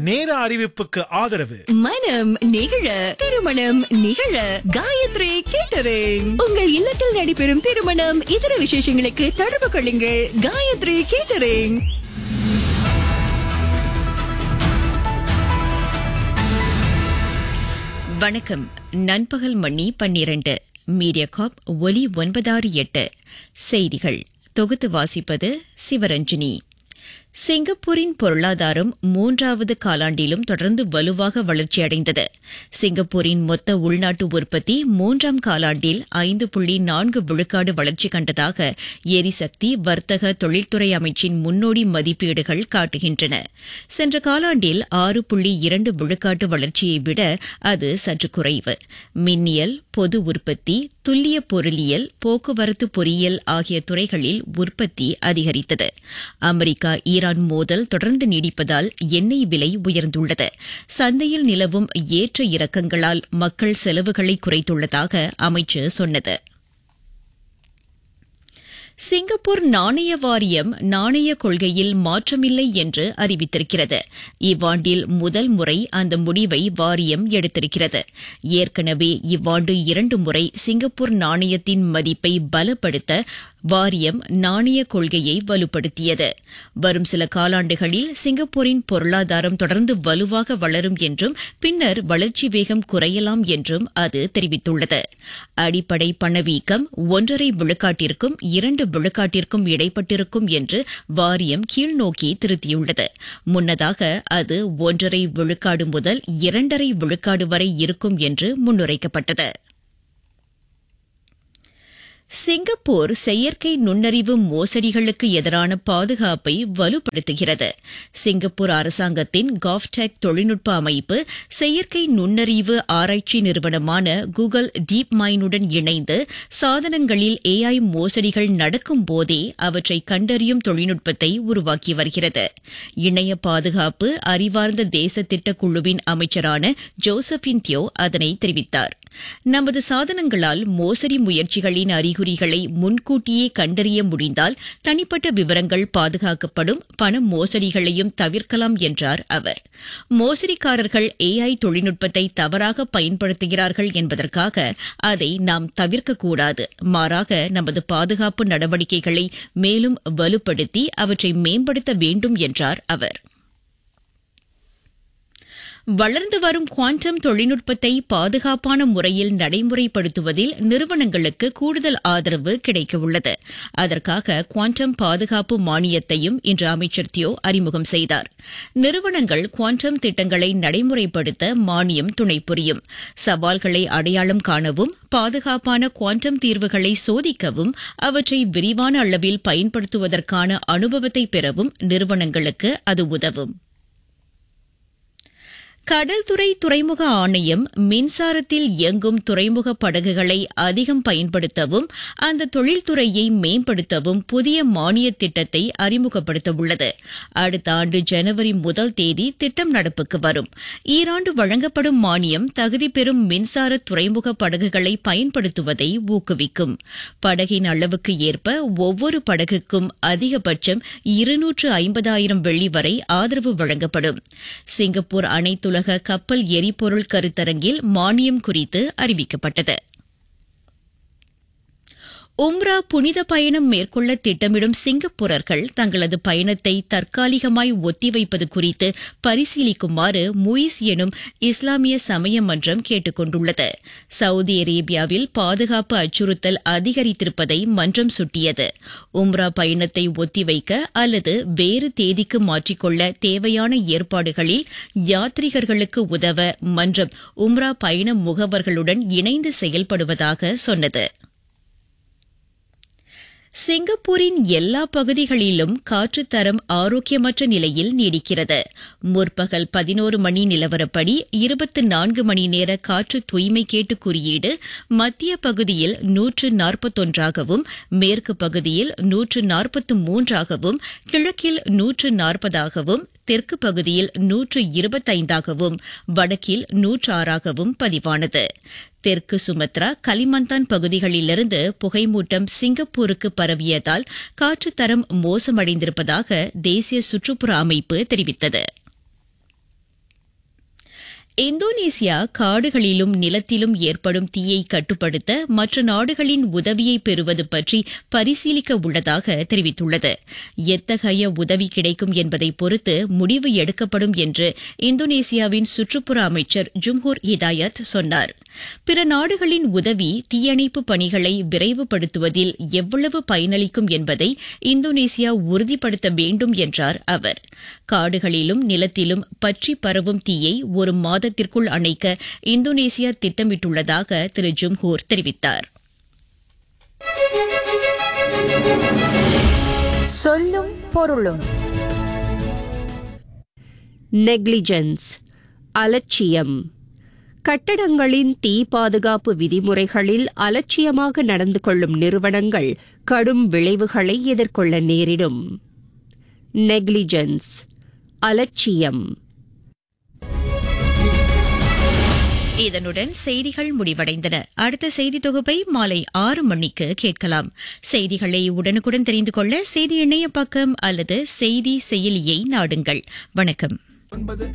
நேர அறிவிப்புக்கு ஆதரவு மனம் நிகழ திருமணம் நிகழ காயத்ரி கேட்டரிங் உங்கள் இல்லத்தில் நடைபெறும் திருமணம் இதர விசேஷங்களுக்கு தொடர்பு கொள்ளுங்கள் காயத்ரி கேட்டரிங் வணக்கம் நண்பகல் மணி பன்னிரண்டு மீடியா காப் ஒலி ஒன்பதாறு எட்டு செய்திகள் தொகுத்து வாசிப்பது சிவரஞ்சினி சிங்கப்பூரின் பொருளாதாரம் மூன்றாவது காலாண்டிலும் தொடர்ந்து வலுவாக வளர்ச்சியடைந்தது சிங்கப்பூரின் மொத்த உள்நாட்டு உற்பத்தி மூன்றாம் காலாண்டில் ஐந்து புள்ளி நான்கு விழுக்காடு வளர்ச்சி கண்டதாக எரிசக்தி வர்த்தக தொழில்துறை அமைச்சின் முன்னோடி மதிப்பீடுகள் காட்டுகின்றன சென்ற காலாண்டில் ஆறு புள்ளி இரண்டு விழுக்காட்டு வளர்ச்சியை விட அது சற்று குறைவு மின்னியல் பொது உற்பத்தி துல்லிய பொருளியல் போக்குவரத்து பொறியியல் ஆகிய துறைகளில் உற்பத்தி அதிகரித்தது அமெரிக்கா ஈரான் மோதல் தொடர்ந்து நீடிப்பதால் எண்ணெய் விலை உயர்ந்துள்ளது சந்தையில் நிலவும் ஏற்ற இறக்கங்களால் மக்கள் செலவுகளை குறைத்துள்ளதாக அமைச்சு சொன்னது சிங்கப்பூர் நாணய வாரியம் நாணய கொள்கையில் மாற்றமில்லை என்று அறிவித்திருக்கிறது இவ்வாண்டில் முதல் முறை அந்த முடிவை வாரியம் எடுத்திருக்கிறது ஏற்கனவே இவ்வாண்டு இரண்டு முறை சிங்கப்பூர் நாணயத்தின் மதிப்பை பலப்படுத்த வாரியம் நாணய கொள்கையை வலுப்படுத்தியது வரும் சில காலாண்டுகளில் சிங்கப்பூரின் பொருளாதாரம் தொடர்ந்து வலுவாக வளரும் என்றும் பின்னர் வளர்ச்சி வேகம் குறையலாம் என்றும் அது தெரிவித்துள்ளது அடிப்படை பணவீக்கம் ஒன்றரை விழுக்காட்டிற்கும் இரண்டு விழுக்காட்டிற்கும் இடைப்பட்டிருக்கும் என்று வாரியம் கீழ்நோக்கி திருத்தியுள்ளது முன்னதாக அது ஒன்றரை விழுக்காடு முதல் இரண்டரை விழுக்காடு வரை இருக்கும் என்று முன்னுரைக்கப்பட்டது சிங்கப்பூர் செயற்கை நுண்ணறிவு மோசடிகளுக்கு எதிரான பாதுகாப்பை வலுப்படுத்துகிறது சிங்கப்பூர் அரசாங்கத்தின் காஃப்டெக் தொழில்நுட்ப அமைப்பு செயற்கை நுண்ணறிவு ஆராய்ச்சி நிறுவனமான கூகுள் டீப் மைனுடன் இணைந்து சாதனங்களில் ஏஐ மோசடிகள் நடக்கும் போதே அவற்றை கண்டறியும் தொழில்நுட்பத்தை உருவாக்கி வருகிறது இணைய பாதுகாப்பு அறிவார்ந்த தேச திட்ட குழுவின் அமைச்சரான ஜோசபின் தியோ அதனை தெரிவித்தார் நமது சாதனங்களால் மோசடி முயற்சிகளின் அறிகுறிகளை முன்கூட்டியே கண்டறிய முடிந்தால் தனிப்பட்ட விவரங்கள் பாதுகாக்கப்படும் பண மோசடிகளையும் தவிர்க்கலாம் என்றார் அவர் மோசடிக்காரர்கள் ஏஐ தொழில்நுட்பத்தை தவறாக பயன்படுத்துகிறார்கள் என்பதற்காக அதை நாம் தவிர்க்கக்கூடாது மாறாக நமது பாதுகாப்பு நடவடிக்கைகளை மேலும் வலுப்படுத்தி அவற்றை மேம்படுத்த வேண்டும் என்றார் அவர் வளர்ந்து வரும் குவாண்டம் தொழில்நுட்பத்தை பாதுகாப்பான முறையில் நடைமுறைப்படுத்துவதில் நிறுவனங்களுக்கு கூடுதல் ஆதரவு கிடைக்கவுள்ளது அதற்காக குவாண்டம் பாதுகாப்பு மானியத்தையும் இன்று அமைச்சர் தியோ அறிமுகம் செய்தார் நிறுவனங்கள் குவாண்டம் திட்டங்களை நடைமுறைப்படுத்த மானியம் துணை புரியும் சவால்களை அடையாளம் காணவும் பாதுகாப்பான குவாண்டம் தீர்வுகளை சோதிக்கவும் அவற்றை விரிவான அளவில் பயன்படுத்துவதற்கான அனுபவத்தை பெறவும் நிறுவனங்களுக்கு அது உதவும் கடல்துறை துறைமுக ஆணையம் மின்சாரத்தில் இயங்கும் துறைமுக படகுகளை அதிகம் பயன்படுத்தவும் அந்த தொழில்துறையை மேம்படுத்தவும் புதிய மானிய திட்டத்தை அறிமுகப்படுத்த உள்ளது அடுத்த ஆண்டு ஜனவரி முதல் தேதி திட்டம் நடப்புக்கு வரும் ஈராண்டு வழங்கப்படும் மானியம் தகுதி பெறும் மின்சார துறைமுக படகுகளை பயன்படுத்துவதை ஊக்குவிக்கும் படகின் அளவுக்கு ஏற்ப ஒவ்வொரு படகுக்கும் அதிகபட்சம் இருநூற்று ஐம்பதாயிரம் வெள்ளி வரை ஆதரவு வழங்கப்படும் சிங்கப்பூர் அனைத்து உலக கப்பல் எரிபொருள் கருத்தரங்கில் மானியம் குறித்து அறிவிக்கப்பட்டது உம்ரா புனித பயணம் மேற்கொள்ள திட்டமிடும் சிங்கப்பூரர்கள் தங்களது பயணத்தை தற்காலிகமாய் ஒத்திவைப்பது குறித்து பரிசீலிக்குமாறு முயிஸ் எனும் இஸ்லாமிய சமய மன்றம் கேட்டுக் கொண்டுள்ளது சவுதி அரேபியாவில் பாதுகாப்பு அச்சுறுத்தல் அதிகரித்திருப்பதை மன்றம் சுட்டியது உம்ரா பயணத்தை ஒத்திவைக்க அல்லது வேறு தேதிக்கு மாற்றிக்கொள்ள தேவையான ஏற்பாடுகளில் யாத்ரிகர்களுக்கு உதவ மன்றம் உம்ரா பயண முகவர்களுடன் இணைந்து செயல்படுவதாக சொன்னது சிங்கப்பூரின் எல்லா பகுதிகளிலும் காற்றுத்தரம் ஆரோக்கியமற்ற நிலையில் நீடிக்கிறது முற்பகல் பதினோரு மணி நிலவரப்படி இருபத்தி நான்கு மணி நேர காற்று தூய்மை கேட்டு குறியீடு மத்திய பகுதியில் நூற்று நாற்பத்தொன்றாகவும் மேற்கு பகுதியில் நூற்று நாற்பத்து மூன்றாகவும் கிழக்கில் நூற்று நாற்பதாகவும் தெற்கு பகுதியில் நூற்று இருபத்தைந்தாகவும் வடக்கில் நூற்றாறாகவும் பதிவானது தெற்கு சுமத்ரா கலிமந்தான் பகுதிகளிலிருந்து புகைமூட்டம் சிங்கப்பூருக்கு பரவியதால் காற்றுத்தரம் மோசமடைந்திருப்பதாக தேசிய சுற்றுப்புற அமைப்பு தெரிவித்தது இந்தோனேசியா காடுகளிலும் நிலத்திலும் ஏற்படும் தீயை கட்டுப்படுத்த மற்ற நாடுகளின் உதவியை பெறுவது பற்றி பரிசீலிக்க உள்ளதாக தெரிவித்துள்ளது எத்தகைய உதவி கிடைக்கும் என்பதை பொறுத்து முடிவு எடுக்கப்படும் என்று இந்தோனேசியாவின் சுற்றுப்புற அமைச்சர் ஜும்ஹூர் ஹிதாயத் சொன்னார் பிற நாடுகளின் உதவி தீயணைப்பு பணிகளை விரைவுபடுத்துவதில் எவ்வளவு பயனளிக்கும் என்பதை இந்தோனேசியா உறுதிப்படுத்த வேண்டும் என்றார் அவர் காடுகளிலும் நிலத்திலும் பற்றி பரவும் தீயை ஒரு மாதத்திற்குள் அணைக்க இந்தோனேசியா திட்டமிட்டுள்ளதாக திரு ஜும்ஹூர் தெரிவித்தார் சொல்லும் பொருளும் நெக்லிஜென்ஸ் அலட்சியம் கட்டடங்களின் தீ பாதுகாப்பு விதிமுறைகளில் அலட்சியமாக நடந்து கொள்ளும் நிறுவனங்கள் கடும் விளைவுகளை எதிர்கொள்ள நேரிடும் நெக்லிஜென்ஸ் அலட்சியம் இதனுடன் செய்திகள் முடிவடைந்தன அடுத்த செய்தி தொகுப்பை மாலை ஆறு மணிக்கு கேட்கலாம் செய்திகளை உடனுக்குடன் தெரிந்து கொள்ள செய்தி இணைய பக்கம் அல்லது செய்தி செயலியை நாடுங்கள் வணக்கம்